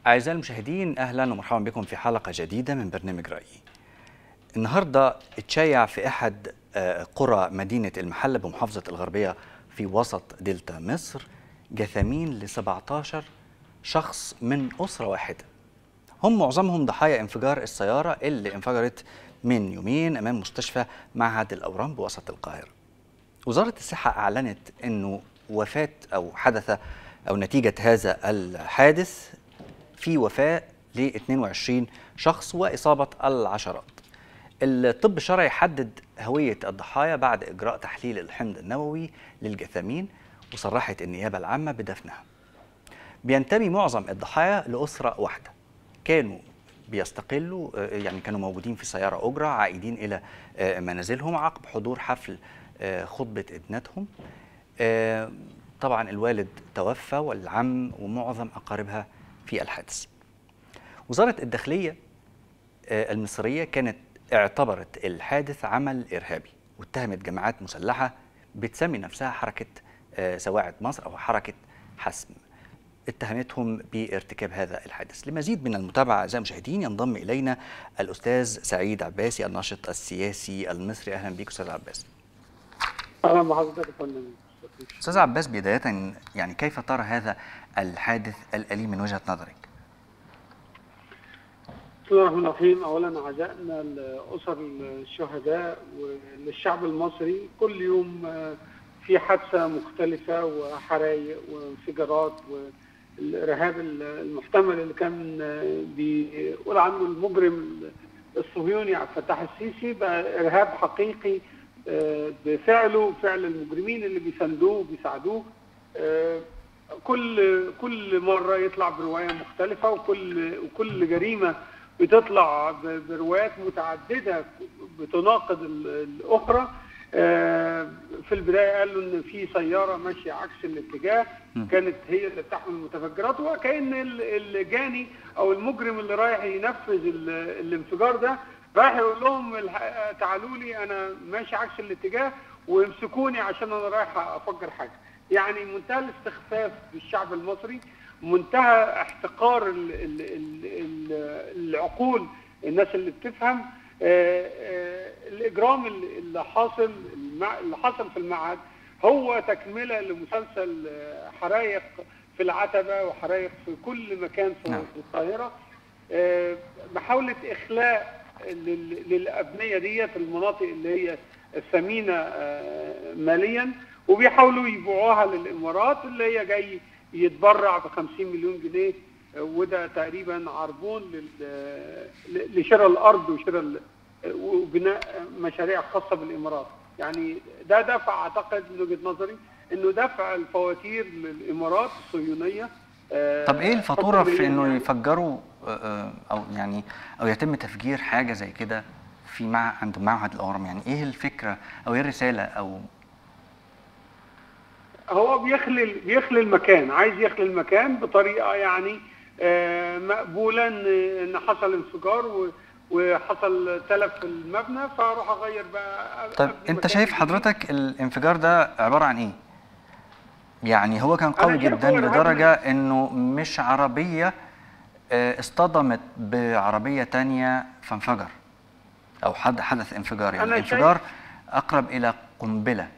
أعزائي المشاهدين أهلا ومرحبا بكم في حلقة جديدة من برنامج رأيي النهاردة اتشيع في أحد آه، قرى مدينة المحلة بمحافظة الغربية في وسط دلتا مصر جثامين ل 17 شخص من أسرة واحدة هم معظمهم ضحايا انفجار السيارة اللي انفجرت من يومين أمام مستشفى معهد الأورام بوسط القاهرة وزارة الصحة أعلنت أنه وفاة أو حدث أو نتيجة هذا الحادث في وفاة ل 22 شخص وإصابة العشرات الطب الشرعي حدد هوية الضحايا بعد إجراء تحليل الحمض النووي للجثامين وصرحت النيابة العامة بدفنها بينتمي معظم الضحايا لأسرة واحدة كانوا بيستقلوا آه، يعني كانوا موجودين في سيارة أجرة عائدين إلى آه، منازلهم عقب حضور حفل آه، خطبة ابنتهم آه، طبعا الوالد توفى والعم ومعظم أقاربها في الحادث وزارة الداخلية آه، المصرية كانت اعتبرت الحادث عمل إرهابي واتهمت جماعات مسلحة بتسمي نفسها حركة آه، سواعد مصر أو حركة حسم اتهمتهم بارتكاب هذا الحادث لمزيد من المتابعة أعزائي المشاهدين ينضم إلينا الأستاذ سعيد عباسي الناشط السياسي المصري أهلا بك أستاذ عباس اهلا بحضرتك يا فندم أستاذ عباس بداية يعني كيف ترى هذا الحادث الأليم من وجهة نظرك؟ بسم الله الرحمن الرحيم اولا عزائنا لاسر الشهداء وللشعب المصري كل يوم آه، في حادثه مختلفه وحرايق وانفجارات والارهاب المحتمل اللي كان آه، بيقول عنه المجرم الصهيوني عبد الفتاح السيسي بقى ارهاب حقيقي آه، بفعله فعل المجرمين اللي بيساندوه وبيساعدوه آه، كل كل مره يطلع بروايه مختلفه وكل وكل جريمه بتطلع ب- بروايات متعدده بتناقض ال- الاخرى آه، في البدايه قالوا ان في سياره ماشيه عكس الاتجاه كانت هي اللي بتحمل المتفجرات وكان ال- الجاني او المجرم اللي رايح ينفذ ال- الانفجار ده رايح يقول لهم الح- تعالوا لي انا ماشي عكس الاتجاه ويمسكوني عشان انا رايح افجر حاجه يعني منتهى الاستخفاف بالشعب المصري منتهى احتقار ال ال ال ال العقول الناس اللي بتفهم آه، آه، الاجرام اللي اللي حاصل المع- اللي حصل في المعهد هو تكمله لمسلسل آه، حرايق في العتبه وحرايق في كل مكان في نعم. في القاهره آه، محاوله اخلاء لل- للابنيه ديت المناطق اللي هي الثمينه آه، ماليا وبيحاولوا يبيعوها للامارات اللي هي جاي يتبرع ب 50 مليون جنيه آه، وده تقريبا عربون لل- ل- لشراء الارض وشراء ال- وبناء مشاريع خاصه بالامارات يعني ده دفع اعتقد من وجهه نظري انه دفع الفواتير للامارات الصهيونيه آه، طب ايه الفاتوره حكم في انه يعني. يفجروا آه، آه، او يعني او يتم تفجير حاجه زي كده في مع عند معهد الاورام يعني ايه الفكره او ايه الرساله او هو بيخلي بيخلي المكان عايز يخلي المكان بطريقه يعني آه، مقبوله ان ان حصل انفجار و- وحصل تلف في المبنى فاروح اغير بقى طيب أبني انت مكان شايف جديد. حضرتك الانفجار ده عباره عن ايه يعني هو كان قوي أنا شايفه جدا إرهاب لدرجه انه مش عربيه آه، اصطدمت بعربيه تانية فانفجر او حد حدث انفجار يعني أنا شايف- الانفجار اقرب الى قنبله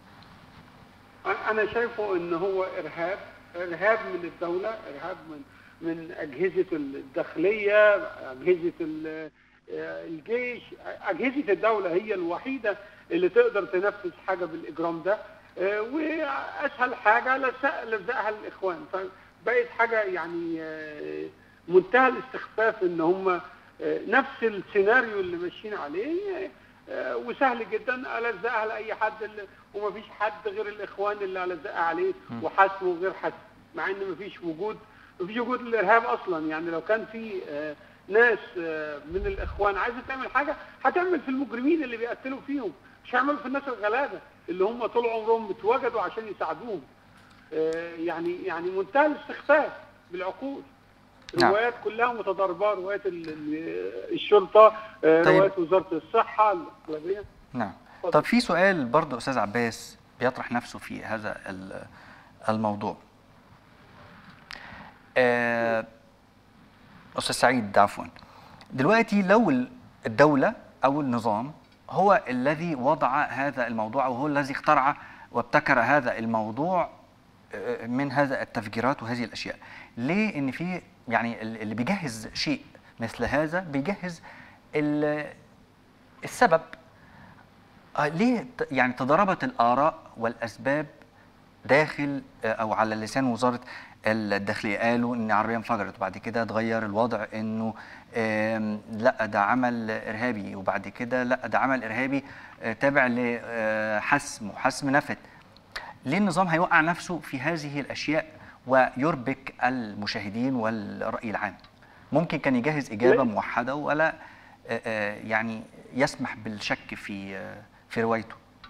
انا شايفه ان هو ارهاب ارهاب من الدوله ارهاب من من اجهزه الداخليه اجهزه ال- الجيش اجهزه الدوله هي الوحيده اللي تقدر تنفذ حاجه بالاجرام ده آه، واسهل حاجه لزق- لزقها الاخوان فبقت حاجه يعني آه، منتهى الاستخفاف ان هم آه، نفس السيناريو اللي ماشيين عليه آه، وسهل جدا الزقها لاي حد اللي- ومفيش حد غير الاخوان اللي الزقها عليه وحسمه غير حسم مع ان مفيش وجود مفيش وجود للارهاب اصلا يعني لو كان في آه، ناس آه، من الاخوان عايزه تعمل حاجه هتعمل في المجرمين اللي بيقتلوا فيهم مش هيعملوا في الناس الغلابه اللي هم طول عمرهم اتوجدوا عشان يساعدوهم آه، يعني يعني منتهى الاستخفاف بالعقول نعم. روايات كلها متضاربه روايات ال- ال- الشرطه آه، طيب. روايات وزاره الصحه الاغلبيه نعم اتفضل. طب في سؤال برضه استاذ عباس بيطرح نفسه في هذا ال- الموضوع آه استاذ سعيد عفوا دلوقتي لو الدوله او النظام هو الذي وضع هذا الموضوع او هو الذي اخترع وابتكر هذا الموضوع آه، من هذا التفجيرات وهذه الاشياء ليه ان في يعني اللي بيجهز شيء مثل هذا بيجهز ال- السبب آه، ليه ت- يعني تضاربت الاراء والاسباب داخل آه، او على لسان وزاره الداخليه قالوا ان عربيه انفجرت وبعد كده اتغير الوضع انه آم، لا ده عمل ارهابي وبعد كده لا ده عمل ارهابي آه، تابع لحسم وحسم نفت ليه النظام هيوقع نفسه في هذه الاشياء ويربك المشاهدين والراي العام ممكن كان يجهز اجابه ليه؟ موحده ولا آه، آه، يعني يسمح بالشك في آه، في روايته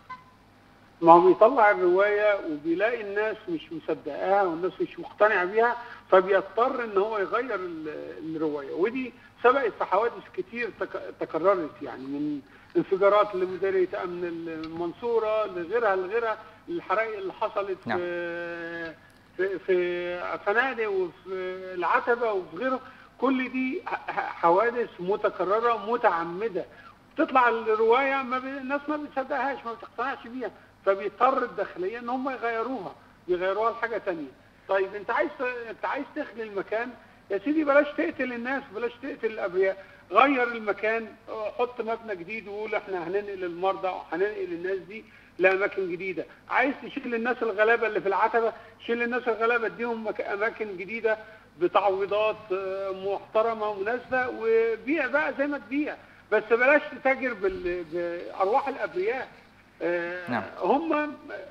ما هو بيطلع الروايه وبيلاقي الناس مش مصدقاها والناس مش مقتنعه بيها فبيضطر ان هو يغير ال- الروايه ودي سبقت في حوادث كتير تك- تكررت يعني من انفجارات لمديريه امن المنصوره لغيرها لغيرها الحرائق اللي حصلت نعم. في في في فنادق وفي العتبه وفي غيره كل دي ح- حوادث متكرره متعمده تطلع الروايه ما بي... الناس ما بتصدقهاش ما بتقتنعش بيها فبيضطر الداخليه ان هم يغيروها يغيروها لحاجه تانية طيب انت عايز انت عايز تخلي المكان يا سيدي بلاش تقتل الناس بلاش تقتل الابرياء غير المكان اه، حط مبنى جديد وقول احنا هننقل المرضى وهننقل الناس دي لاماكن جديده عايز تشيل الناس الغلابه اللي في العتبه شيل الناس الغلابه اديهم مك- اماكن جديده بتعويضات اه، محترمه ومناسبه وبيع بقى زي ما تبيع بس بلاش تتاجر بال- بارواح الابرياء آه، نعم. هم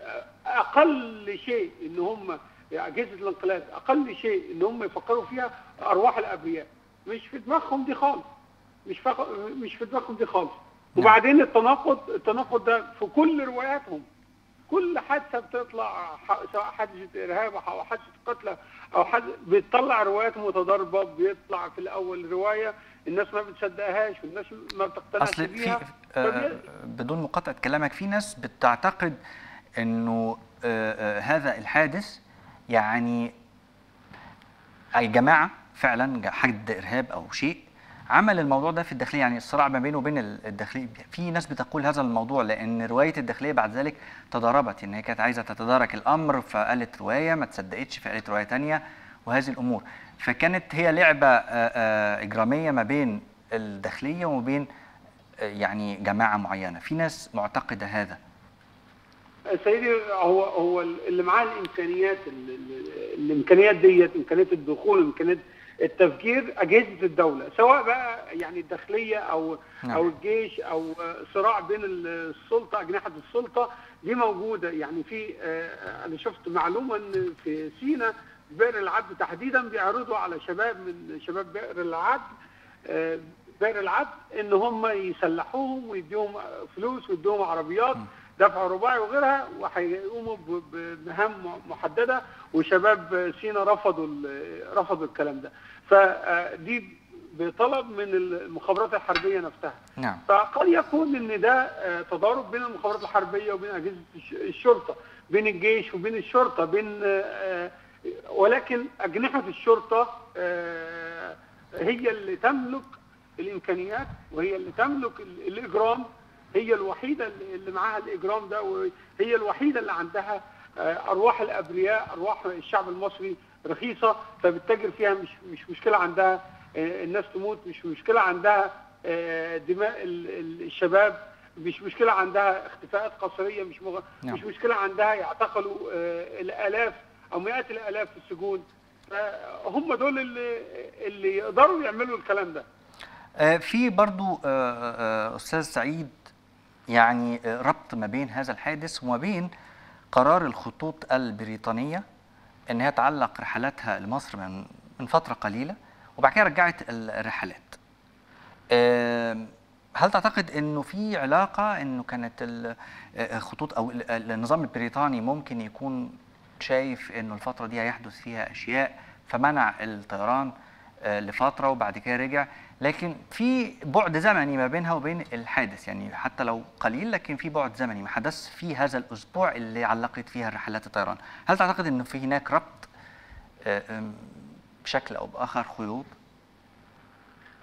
اقل شيء ان هم اجهزه الانقلاب اقل شيء ان هم يفكروا فيها ارواح الابرياء مش في دماغهم دي خالص مش فخ... مش في دماغهم دي خالص وبعدين التناقض التناقض ده في كل رواياتهم كل حادثه بتطلع ح- سواء حادثه ارهاب او حادثه قتلى او حد بتطلع روايات متضاربه بيطلع في الاول روايه الناس ما بتصدقهاش والناس ما بتقتنعش اصل في بيها آه، فبي- بدون مقاطعه كلامك في ناس بتعتقد انه آه، آه، هذا الحادث يعني اي جماعه فعلا جا- حد ارهاب او شيء عمل الموضوع ده في الداخليه يعني الصراع ما بينه وبين ال- الداخليه في ناس بتقول هذا الموضوع لان روايه الداخليه بعد ذلك تضاربت ان هي كانت عايزه تتدارك الامر فقالت روايه ما تصدقتش فقالت روايه تانية وهذه الامور فكانت هي لعبه آه، آه، اجراميه ما بين الداخليه وما بين آه، يعني جماعه معينه في ناس معتقده هذا سيدي هو هو اللي معاه الامكانيات ال- ال- الامكانيات ديت امكانيات الدخول امكانيات التفجير اجهزه الدوله سواء بقى يعني الداخليه او نعم. او الجيش او صراع بين السلطه اجنحه السلطه دي موجوده يعني في آه، انا شفت معلومه ان في سينا بئر العبد تحديدا بيعرضوا على شباب من شباب بئر العبد آه، بئر العبد ان هم يسلحوهم ويديهم فلوس ويديهم عربيات دفع رباعي وغيرها وهيقوموا ب- بمهام محدده وشباب سينا رفضوا ال- رفضوا الكلام ده فدي بطلب من المخابرات الحربيه نفسها نعم فقد يكون ان ده آه، تضارب بين المخابرات الحربيه وبين اجهزه الش- الشرطه بين الجيش وبين الشرطه بين آه، ولكن اجنحه الشرطه آه، هي اللي تملك الامكانيات وهي اللي تملك ال- الاجرام هي الوحيده اللي اللي معاها الاجرام ده وهي الوحيده اللي عندها آه، ارواح الابرياء ارواح الشعب المصري رخيصه فبتتاجر فيها مش مش مشكله عندها آه، الناس تموت مش مشكله عندها آه، دماء ال- ال- الشباب مش مشكله عندها اختفاءات قسريه مش مغ... نعم. مش مشكله عندها يعتقلوا آه، الالاف او مئات الالاف في السجون فهم دول اللي اللي يقدروا يعملوا الكلام ده آه، في برضو آه، آه، أستاذ سعيد يعني آه، ربط ما بين هذا الحادث وما بين قرار الخطوط البريطانية أنها تعلق رحلاتها لمصر من من فترة قليلة وبعد كده رجعت ال- الرحلات آم، هل تعتقد أنه في علاقة أنه كانت ال- آه، الخطوط أو ال- ال- النظام البريطاني ممكن يكون شايف أنه الفترة دي هيحدث فيها أشياء فمنع الطيران آه، لفتره وبعد كده رجع لكن في بعد زمني ما بينها وبين الحادث يعني حتى لو قليل لكن في بعد زمني ما حدث في هذا الاسبوع اللي علقت فيها الرحلات الطيران هل تعتقد انه في هناك ربط آه، آم، بشكل او باخر خيوط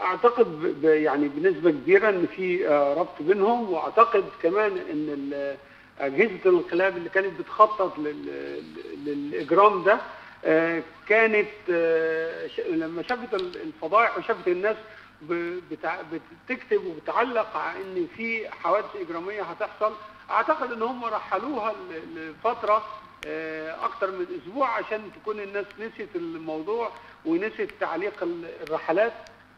اعتقد ب- ب- يعني بنسبه كبيره ان في آه، ربط بينهم واعتقد كمان ان ال- اجهزه الانقلاب اللي كانت بتخطط لل- للاجرام ده آه، كانت آه، ش- لما شافت ال- الفضائح وشافت الناس ب- بتع- بتكتب وبتعلق على ان في حوادث اجراميه هتحصل اعتقد ان هم رحلوها ل- لفتره آه، اكتر من اسبوع عشان تكون الناس نسيت الموضوع ونسيت تعليق ال- الرحلات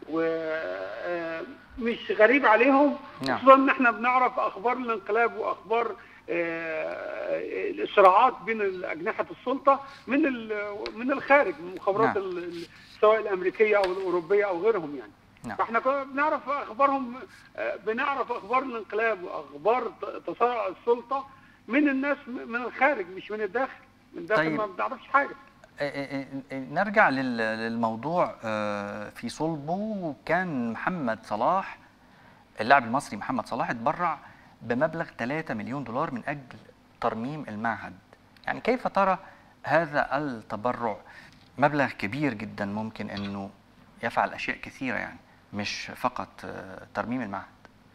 ومش غريب عليهم نعم. خصوصا ان احنا بنعرف اخبار الانقلاب واخبار آه، الصراعات بين اجنحه السلطه من ال- من الخارج من المخابرات نعم. ال- ال- سواء الامريكيه او الاوروبيه او غيرهم يعني نعم. فاحنا كنا بنعرف اخبارهم آه، بنعرف اخبار الانقلاب واخبار ت- تصارع السلطه من الناس م- من الخارج مش من الداخل من الداخل طيب. ما بنعرفش حاجه آه، آه، آه، نرجع لل- للموضوع آه، في صلبه كان محمد صلاح اللاعب المصري محمد صلاح اتبرع بمبلغ 3 مليون دولار من اجل ترميم المعهد يعني كيف ترى هذا التبرع مبلغ كبير جدا ممكن انه يفعل اشياء كثيره يعني مش فقط آه، ترميم المعهد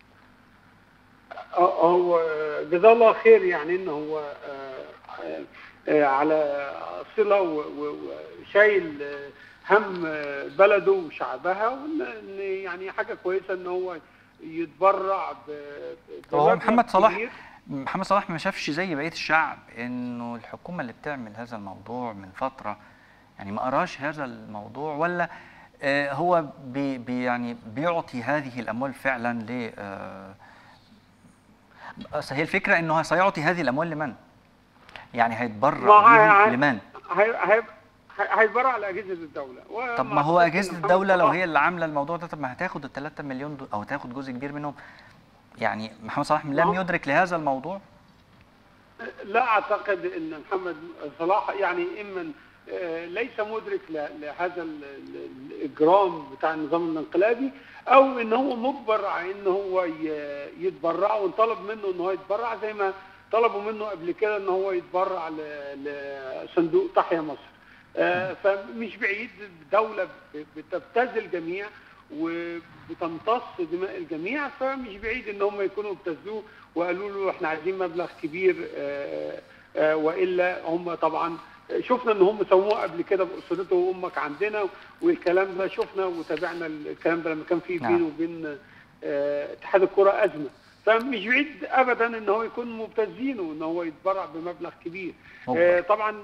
آه، هو جزاه الله خير يعني ان هو آه، آه، آه، على صله و- و- وشايل آه، هم آه، بلده وشعبها وان إن يعني حاجه كويسه ان هو يتبرع ب ب- هو بمبلغ محمد صلاح كبير. محمد صلاح ما شافش زي بقيه الشعب انه الحكومه اللي بتعمل هذا الموضوع من فتره يعني ما قراش هذا الموضوع ولا آه، هو بي بي يعني بيعطي هذه الاموال فعلا ل آه، بس هي الفكره انه سيعطي هذه الاموال لمن؟ يعني ما هيتبرع هي- بيهم لمن؟ هي- هي- هي- هيتبرع لاجهزه الدوله طب ما هو اجهزه الدوله لو هي اللي عامله الموضوع ده طب ما هتاخد ال 3 مليون دول او هتاخد جزء كبير منهم يعني محمد صلاح لم ما هو- يدرك لهذا الموضوع لا اعتقد ان محمد صلاح يعني اما آه، ليس مدرك ل- لهذا ال- ال- الاجرام بتاع النظام الانقلابي او ان هو مجبر على ان هو ي- يتبرع وانطلب منه ان هو يتبرع زي ما طلبوا منه قبل كده ان هو يتبرع ل- لصندوق تحيا مصر آه، فمش بعيد دولة ب- بتبتذل جميع وبتمتص دماء الجميع فمش بعيد ان هم يكونوا ابتزوه وقالوا له احنا عايزين مبلغ كبير آه، آه، والا هم طبعا شفنا ان هم سووه قبل كده باسرته وامك عندنا والكلام ده شفنا وتابعنا الكلام ده لما كان في نعم. بينه وبين آه، اتحاد الكره ازمه فمش بعيد ابدا ان هو يكون مبتزينه ان هو يتبرع بمبلغ كبير مبلغ. آه، طبعا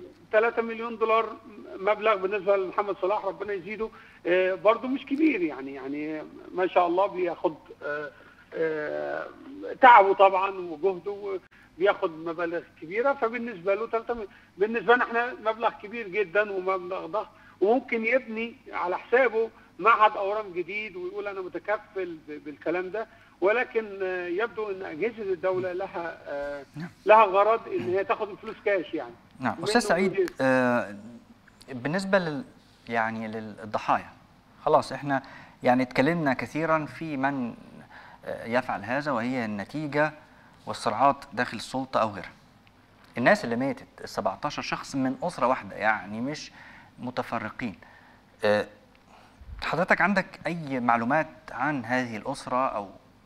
3 مليون دولار مبلغ بالنسبه لمحمد صلاح ربنا يزيده آه، برضه مش كبير يعني يعني ما شاء الله بياخد آه، آه، تعبه طبعا وجهده بياخد مبالغ كبيره فبالنسبه له 3 مليون بالنسبه لنا احنا مبلغ كبير جدا ومبلغ ضخم وممكن يبني على حسابه معهد اورام جديد ويقول انا متكفل ب- بالكلام ده ولكن آه، يبدو ان اجهزه الدوله لها آه، لها غرض ان هي تاخد الفلوس كاش يعني نعم منه استاذ سعيد مدير. آه بالنسبه لل يعني للضحايا خلاص احنا يعني اتكلمنا كثيرا في من آه، يفعل هذا وهي النتيجه والصراعات داخل السلطه او غيرها الناس اللي ماتت ال 17 شخص من اسره واحده يعني مش متفرقين آه، حضرتك عندك اي معلومات عن هذه الاسره او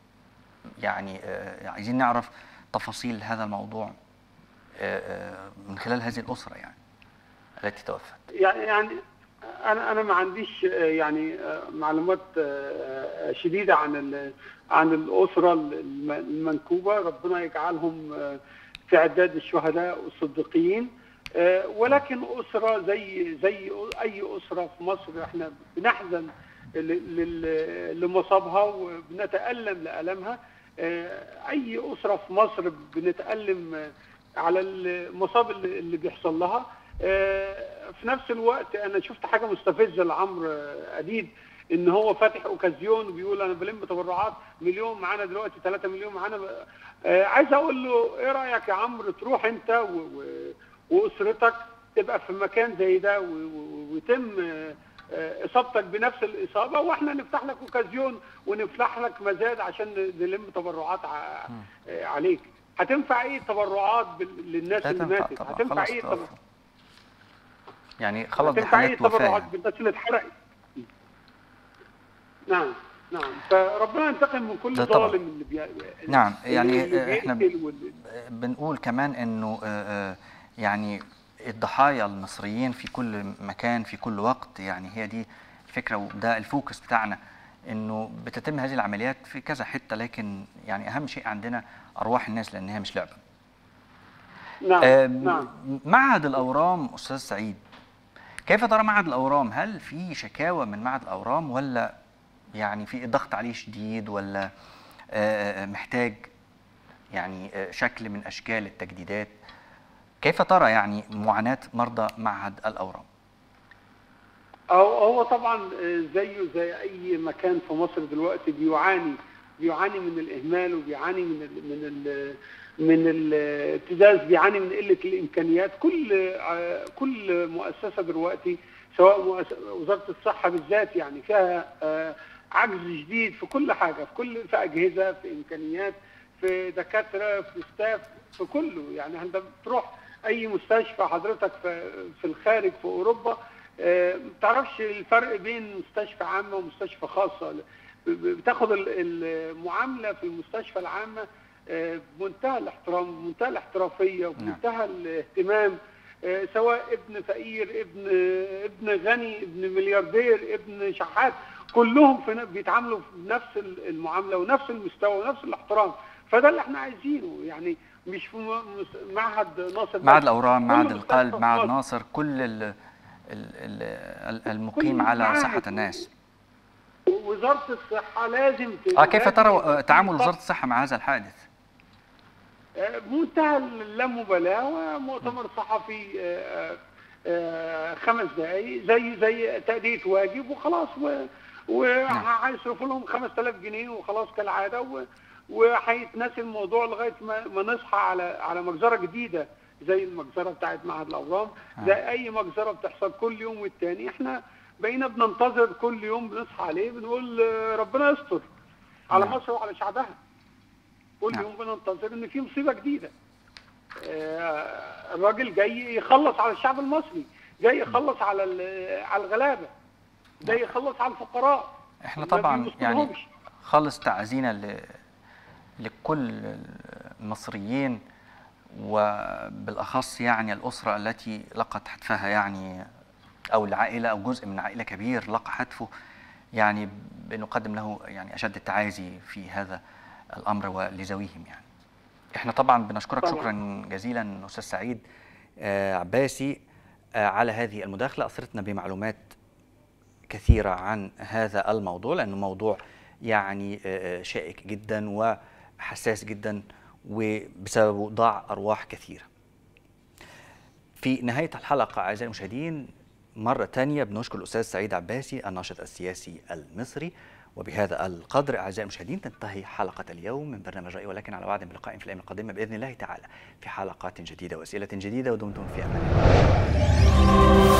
يعني آه، عايزين نعرف تفاصيل هذا الموضوع آه، آه، من خلال هذه الأسرة يعني التي توفت يعني يعني انا انا ما عنديش آه، يعني آه، معلومات آه، آه، شديده عن ال- عن الاسره الم- المنكوبه ربنا يجعلهم آه، في عداد الشهداء والصديقين آه، ولكن اسره زي زي اي اسره في مصر احنا بنحزن ل- لل- لمصابها وبنتالم لالمها آه، اي اسره في مصر بنتالم آه، على المصاب اللي اللي بيحصل لها آه، في نفس الوقت انا شفت حاجه مستفزه لعمرو آه، اديب ان هو فاتح اوكازيون وبيقول انا بلم تبرعات مليون معانا دلوقتي 3 مليون معانا آه، عايز اقول له ايه رايك يا عمرو تروح انت و... و... واسرتك تبقى في مكان زي ده و... و... ويتم آه، آه، اصابتك بنفس الاصابه واحنا نفتح لك اوكازيون ونفتح لك مزاد عشان نلم تبرعات ع... آه، عليك هتنفع ايه تبرعات بال... للناس لا اللي تنفع ماتت طبعا هتنفع خلاص ايه توفوا. تبرعات يعني خلاص دي هتنفع ايه حالات وفاة تبرعات يعني. بالناس اللي اتحرقت نعم نعم فربنا ينتقم من كل ده طبعاً. ظالم اللي بي... نعم يعني اللي احنا بيقتل واللي... بنقول كمان انه آه، آه، يعني الضحايا المصريين في كل مكان في كل وقت يعني هي دي الفكره وده الفوكس بتاعنا انه بتتم هذه العمليات في كذا حته لكن يعني اهم شيء عندنا ارواح الناس لان هي مش لعبه. نعم آه، نعم معهد الاورام استاذ سعيد كيف ترى معهد الاورام؟ هل في شكاوى من معهد الاورام ولا يعني في ضغط عليه شديد ولا آه، آه، محتاج يعني آه، شكل من اشكال التجديدات؟ كيف ترى يعني معاناه مرضى معهد الاورام؟ هو هو طبعا آه، زيه زي اي مكان في مصر دلوقتي بيعاني بيعاني من الاهمال وبيعاني من ال من ال من الابتزاز بيعاني من قله الامكانيات كل آه، كل مؤسسه دلوقتي سواء مؤس- وزاره الصحه بالذات يعني فيها آه، عجز شديد في كل حاجه في كل في اجهزه في امكانيات في دكاتره في ستاف في كله يعني انت بتروح اي مستشفى حضرتك في في الخارج في اوروبا آه، ما بتعرفش الفرق بين مستشفى عامه ومستشفى خاصه ب- ب- بتاخد ال- المعامله في المستشفى العامه آه، بمنتهى الاحترام بمنتهى الاحترافيه وبمنتهى الاهتمام آه، سواء ابن فقير ابن ابن غني ابن ملياردير ابن شحات كلهم في ن- بيتعاملوا بنفس ال- المعامله ونفس المستوى ونفس الاحترام فده اللي احنا عايزينه يعني مش في م- مس- معهد ناصر معهد بس. الاورام كل معهد مستشفى القلب في معهد مصر. ناصر كل ال ال ال المقيم كل على المعاهد. صحه الناس وزاره الصحه لازم ت- اه كيف ترى لازم آه، تعامل وزاره الصحه مع هذا الحادث؟ آه، بمنتهى اللامبالاه ومؤتمر صحفي آه، آه، خمس دقائق زي زي تأدية واجب وخلاص و- وهيصرفوا لهم 5000 جنيه وخلاص كالعاده و- وهيتنسي الموضوع لغايه ما ما نصحى على على مجزره جديده زي المجزره بتاعت معهد الاورام زي اي مجزره بتحصل كل يوم والتاني احنا بقينا بننتظر كل يوم بنصحى عليه بنقول آه، ربنا يستر على نعم. مصر وعلى شعبها كل نعم. يوم بننتظر ان في مصيبه جديده آه، الراجل جاي يخلص على الشعب المصري جاي يخلص على ال- على الغلابه جاي يخلص على الفقراء احنا ما طبعا يعني بيبصلهمش. خالص تعزينا ل... لكل المصريين وبالاخص يعني الاسره التي لقت حتفها يعني او العائله او جزء من عائله كبير لقى حتفه يعني بنقدم له يعني اشد التعازي في هذا الامر ولذويهم يعني. احنا طبعا بنشكرك طبعاً. شكرا جزيلا استاذ سعيد آه، عباسي آه، على هذه المداخله اثرتنا بمعلومات كثيرة عن هذا الموضوع لأنه موضوع يعني آه، شائك جدا وحساس جدا وبسببه ضاع أرواح كثيرة في نهاية الحلقة أعزائي المشاهدين مرة تانية بنشكر الأستاذ سعيد عباسي الناشط السياسي المصري وبهذا القدر أعزائي المشاهدين تنتهي حلقة اليوم من برنامج رأي ولكن على وعد بلقاء في الأيام القادمة بإذن الله تعالى في حلقات جديدة وأسئلة جديدة ودمتم في أمان الله